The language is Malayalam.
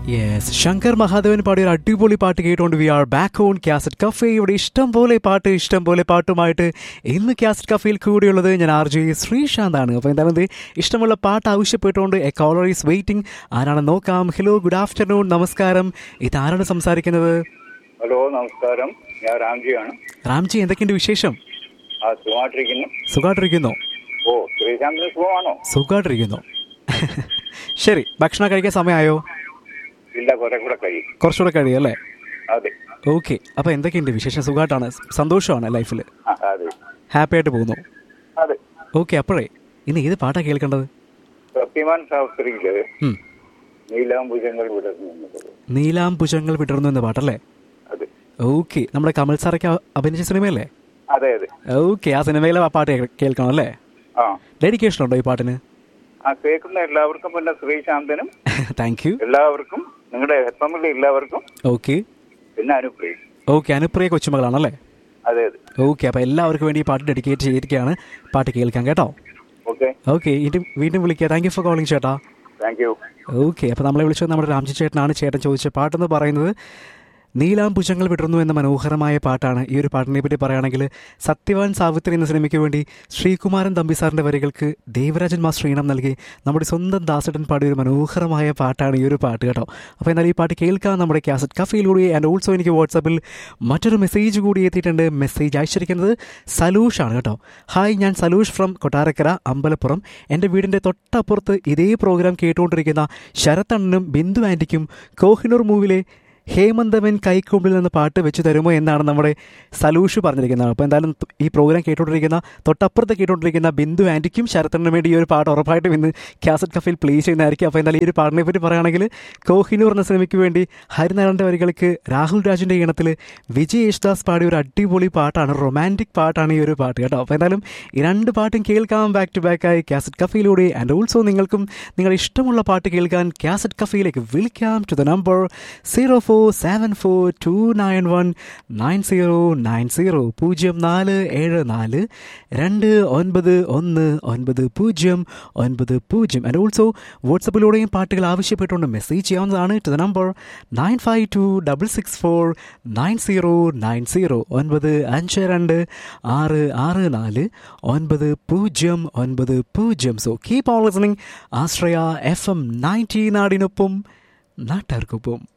യെസ് ശങ്കർ മഹാദേവൻ പാടിയ ഒരു അടിപൊളി പാട്ട് കേട്ടുകൊണ്ട് we are back on cassette cafe ഇവിടെ ഇഷ്ടം പോലെ പാട്ട് ഇഷ്ടം പോലെ പാട്ടുമായിട്ട് ഇന്ന് കാസറ്റ് കഫേയിൽ കൂടിയുള്ളത് ഞാൻ ആർ ജെ ശ്രീശാന്താണ് അപ്പോൾ എന്തായാലും ദേ ഇഷ്ടമുള്ള പാട്ട് ആവശ്യപ്പെട്ടുകൊണ്ട് എ കോളർ ഈസ് വെയിറ്റിംഗ് ആരാണ് നോക്കാം ഹലോ ഗുഡ് ആഫ്റ്റർനൂൺ നമസ്കാരം ഇതാരാണ് സംസാരിക്കുന്നത് ഹലോ നമസ്കാരം ഞാൻ രാംജിയാണ് റാംജി എന്തൊക്കെയുണ്ട് വിശേഷം ആ സുഖമായിട്ടിരിക്കുന്നു സുഖമായിട്ടിരിക്കുന്നോ ഓ ശ്രീശാന്തിന് സുഖമാണോ സുഖമായിട്ടിരിക്കുന്നു ശരി ഭക്ഷണം കഴിക്കാൻ സമയമായോ ഇല്ല കുറെ കൂടെ കഴിയും കുറച്ചുകൂടെ കഴിയും അല്ലേ അതെ ഓക്കെ അപ്പോൾ എന്തൊക്കെയുണ്ട് വിശേഷം സുഖമായിട്ടാണ് സന്തോഷമാണ് ലൈഫിൽ ആ, അതെ ഹാപ്പി ആയിട്ട് പോകുന്നു അതെ ഓക്കെ അപ്പോഴേ ഇന്ന് ഏത് പാട്ടാണ് കേൾക്കേണ്ടത് സത്യവാൻ ശാസ്ത്രിയില് ഉം. നീലാംബുജങ്ങൾ വിടർന്നു നീലാംബുജങ്ങൾ വിടർന്നു എന്ന പാട്ടല്ലേ അതെ ഓക്കെ നമ്മുടെ കമൽ സാറൊക്കെ അ- അഭിനയിച്ച സിനിമയല്ലേ അതെ അതെ ഓക്കെ ആ സിനിമയിലെ ആ പാട്ട് കേ- കേൾക്കണം അല്ലേ ആ ഡെഡിക്കേഷൻ ഉണ്ടോ ഈ പാട്ടിന് ആ കേൾക്കുന്ന എല്ലാവർക്കും പിന്നെ ശ്രീശാന്തനും താങ്ക് യു എല്ലാവർക്കും നിങ്ങളുടെ എഫ് എമ്മിലെ എല്ലാവർക്കും ഓക്കെ പിന്നെ അനുപ്രിയ ഓക്കെ അനുപ്രിയ കൊച്ചുമകളാണല്ലേ അതെ അതെ ഓക്കെ അപ്പോൾ എല്ലാവർക്കും വേണ്ടി ഈ പാട്ട് ഡെഡിക്കേറ്റ് ചെയ്തിരിക്കുകയാണ് പാട്ട് കേൾക്കാം കേട്ടോ ഓക്കെ ഓക്കെ ഇനി വീണ്ടും വിളിക്കുക താങ്ക് യു ഫോർ കോളിംഗ് ചേട്ടാ താങ്ക് യു ഓക്കെ അപ്പോൾ നമ്മളെ വിളിച്ചത് നമ്മുടെ രാംജി ചേട്ടനാണ് ചേട്ടൻ ചോദിച്ച പാട്ടെന്ന് പറയുന്നത് നീലാംബുജങ്ങൾ വിടർന്നു എന്ന മനോഹരമായ പാട്ടാണ് ഈ ഒരു പാട്ടിനെ പറ്റി പറയുകയാണെങ്കിൽ സത്യവാൻ സാവിത്രി എന്ന സിനിമയ്ക്ക് വേണ്ടി ശ്രീകുമാരൻ തമ്പി സാറിൻ്റെ വരികൾക്ക് ദേവരാജൻ മാസ്റ്റർ ഈണം നൽകി നമ്മുടെ സ്വന്തം ദാസട്ടൻ പാടിയ ഒരു മനോഹരമായ പാട്ടാണ് ഈ ഒരു പാട്ട് കേട്ടോ അപ്പോൾ എന്നാൽ ഈ പാട്ട് കേൾക്കാൻ നമ്മുടെ കാസറ്റ് കഫയിലൂടെ ആൻഡ് ഓൾസോ എനിക്ക് വാട്സാപ്പിൽ മറ്റൊരു മെസ്സേജ് കൂടി എത്തിയിട്ടുണ്ട് മെസ്സേജ് അയച്ചിരിക്കുന്നത് സലൂഷ് ആണ് കേട്ടോ ഹായ് ഞാൻ സലൂഷ് ഫ്രം കൊട്ടാരക്കര അമ്പലപ്പുറം എൻ്റെ വീടിൻ്റെ തൊട്ടപ്പുറത്ത് ഇതേ പ്രോഗ്രാം കേട്ടുകൊണ്ടിരിക്കുന്ന ശരത്തണ്ണനും ബിന്ദു ആൻറ്റിക്കും കോഹിനൂർ മൂവിലെ ഹേമന്തവൻ കൈക്കൊമ്പിൽ നിന്ന് പാട്ട് വെച്ച് തരുമോ എന്നാണ് നമ്മുടെ സലൂഷ് പറഞ്ഞിരിക്കുന്നത് അപ്പോൾ എന്തായാലും ത- ഈ പ്രോഗ്രാം കേട്ടുകൊണ്ടിരിക്കുന്ന തൊട്ടപ്പുറത്ത് കേട്ടുകൊണ്ടിരിക്കുന്ന ബിന്ദു ആൻറ്റിക്കും ശരത്തണ്ണനും വേണ്ടി ഈ ഒരു പാട്ട് ഉറപ്പായിട്ടും ഇന്ന് കാസറ്റ് കഫയിൽ പ്ലേ ചെയ്യുന്നതായിരിക്കും അപ്പോൾ എന്തായാലും ഈ ഒരു പാട്ടിനെ പറ്റി പറയുകയാണെങ്കിൽ കോഹിനൂർ എന്ന സിനിമയ്ക്ക് വേണ്ടി ഹരിനാരായണൻ്റെ വരികൾക്ക് രാഹുൽ രാജിൻ്റെ ഈണത്തിൽ വിജയ് യേശുദാസ് പാടിയ ഒരു അടിപൊളി പാട്ടാണ് റൊമാൻറ്റിക് പാട്ടാണ് ഈ ഒരു പാട്ട് കേട്ടോ അപ്പോൾ എന്തായാലും ഈ രണ്ട് പാട്ടും കേൾക്കാം ബാക്ക് ടു ബാക്ക് ആയി കാസറ്റ് കഫയിലൂടെ ആൻഡ് ഓൾസോ നിങ്ങൾക്കും നിങ്ങളുടെ ഇഷ്ടമുള്ള പാട്ട് കേൾക്കാൻ കാസറ്റ് കഫയിലേക്ക് വിളിക്കാം to the number zero four seven four two nine one nine zero nine zero പൂജ്യം നാല് ഏഴ് നാല് രണ്ട് ഒൻപത് ഒന്ന് ഒൻപത് പൂജ്യം ഒൻപത് പൂജ്യം ആൻഡ് ഓൾസോ വാട്സപ്പിലൂടെയും പാട്ടുകൾ ആവശ്യപ്പെട്ടുകൊണ്ട് മെസ്സേജ് ചെയ്യാവുന്നതാണ് to the number nine five two double six four nine zero nine zero ഒൻപത് അഞ്ച് രണ്ട് ആറ് ആറ് നാല് ഒൻപത് പൂജ്യം ഒൻപത് പൂജ്യം so keep on listening Ashraya F M ninety നാടിനൊപ്പം നാട്ടുകാർക്കൊപ്പം